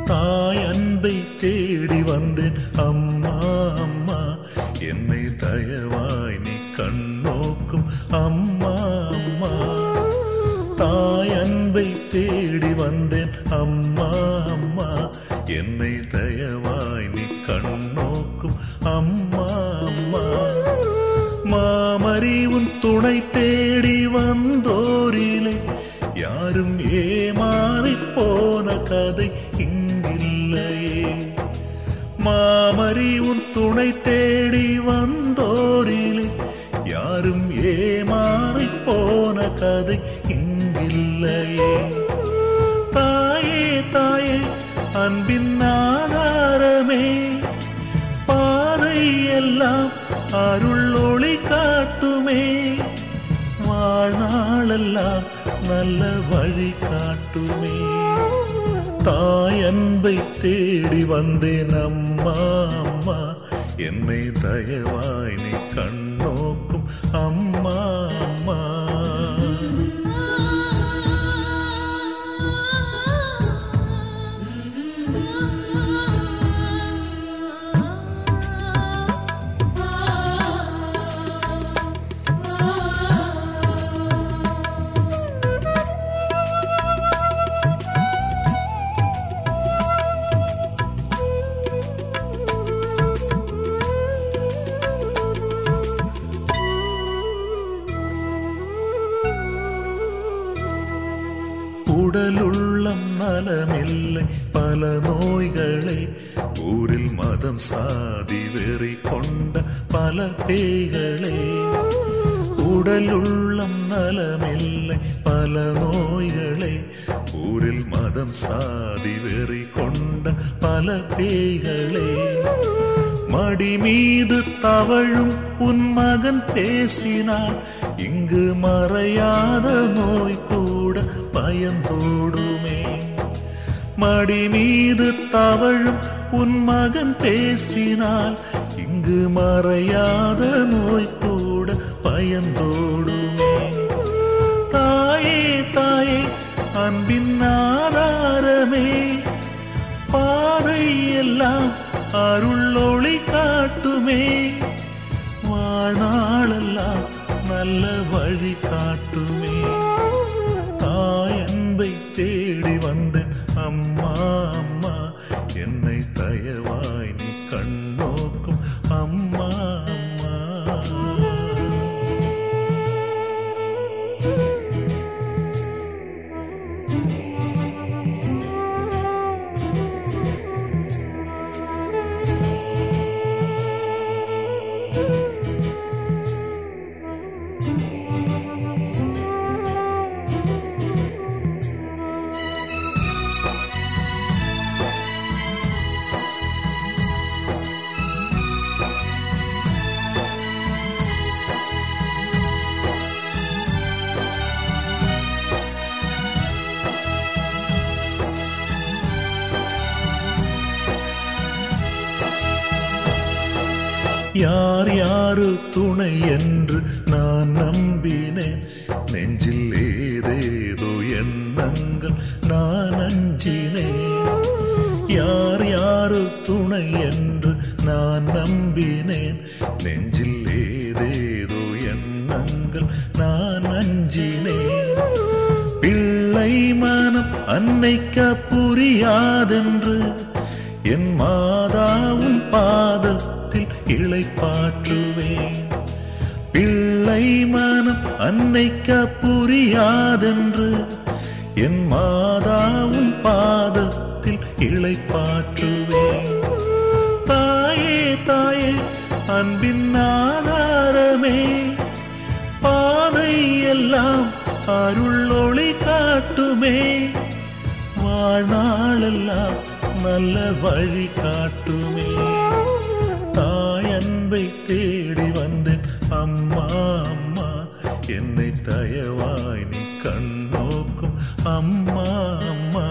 தாய் அன்பை தேடி வந்தேன் அம்மா அம்மா என்னை தயவாய் நீ கண்ணோக்கும் அம்மா அம்மா தாய் அன்பை தேடி வந்தேன் அம்மா அம்மா என்னை தயவாய் நீ கண்ணோக்கும் அம்மா அம்மா மாமரி உன் துணை தேடி வந்தோரிலே யாரும் ஏமாறி போன கதை இங்கில்லையே மாமரி உன் துணை தேடி வந்தோரிலே யாரும் ஏமாறி போன கதை இங்கில்லையே தாயே தாயே அன்பின் ஆதாரமே பாதை எல்லாம் அருள் ஒளி காட்டுமே வாழ்நாளெல்லாம் நல்ல வழி காட்டுமே தாய் அன்பை தேடி வந்தேன் அம்மா அம்மா என்னை தயவாய் நீ கண்ணோக்கும் அம்மா அம்மா உடலுள்ளம் நலமில்லை பல நோய்களே ஊரில் மதம் சாதி வெறி கொண்ட பல பேய்களே உடலுள்ளம் நலமில்லை பல நோய்களே ஊரில் மதம் சாதி வெறி கொண்ட பல பேய்களே மடி மீது தவழும் உன் மகன் பேசினான் இங்கு மறையாத நோய் கூட பயந்தோடுமே மடி மீது தவழும் உன் மகன் பேசினால் இங்கு மறையாத நோய் கூட பயந்தோடுமே தாயே தாயே அன்பின் ஆதாரமே பாதை எல்லாம் அருள் ஒளி காட்டுமே வாழ்நாளெல்லாம் நல்ல வழி காட்டுமே தாய் அன்பை தேடி வந்த அம்மா அம்மா என்னை தயவாய் நீ கண்ணோக்கும் அம்மா அம்மா யார் யாரு துணை என்று நான் நம்பினேன் நெஞ்சில் ஏதேதோ எண்ணங்கள் நான் அஞ்சினேன் யார் யாரு துணை என்று நான் நம்பினேன் நெஞ்சில் ஏதேதோ எண்ணங்கள் நான் அஞ்சினேன் பிள்ளை மனம் அன்னைக்க புரியாதென்று என் மாதாவும் பாதத்தில் இளைப்பாற்றுவேன் பிள்ளை மனம் அன்னைக்க புரியாதென்று என் மாதாவும் பாதத்தில் இளைப்பாற்றுவேன் தாயே தாயே அன்பின் ஆதாரமே பாதை எல்லாம் அருள் ஒளி காட்டுமே வாழ்நாளெல்லாம் நல்ல வழி காட்டுமே தாய் அன்பை தேடி வந்தேன் அம்மா அம்மா என்னை தயவாய் நீ கண்ணோக்கும் அம்மா அம்மா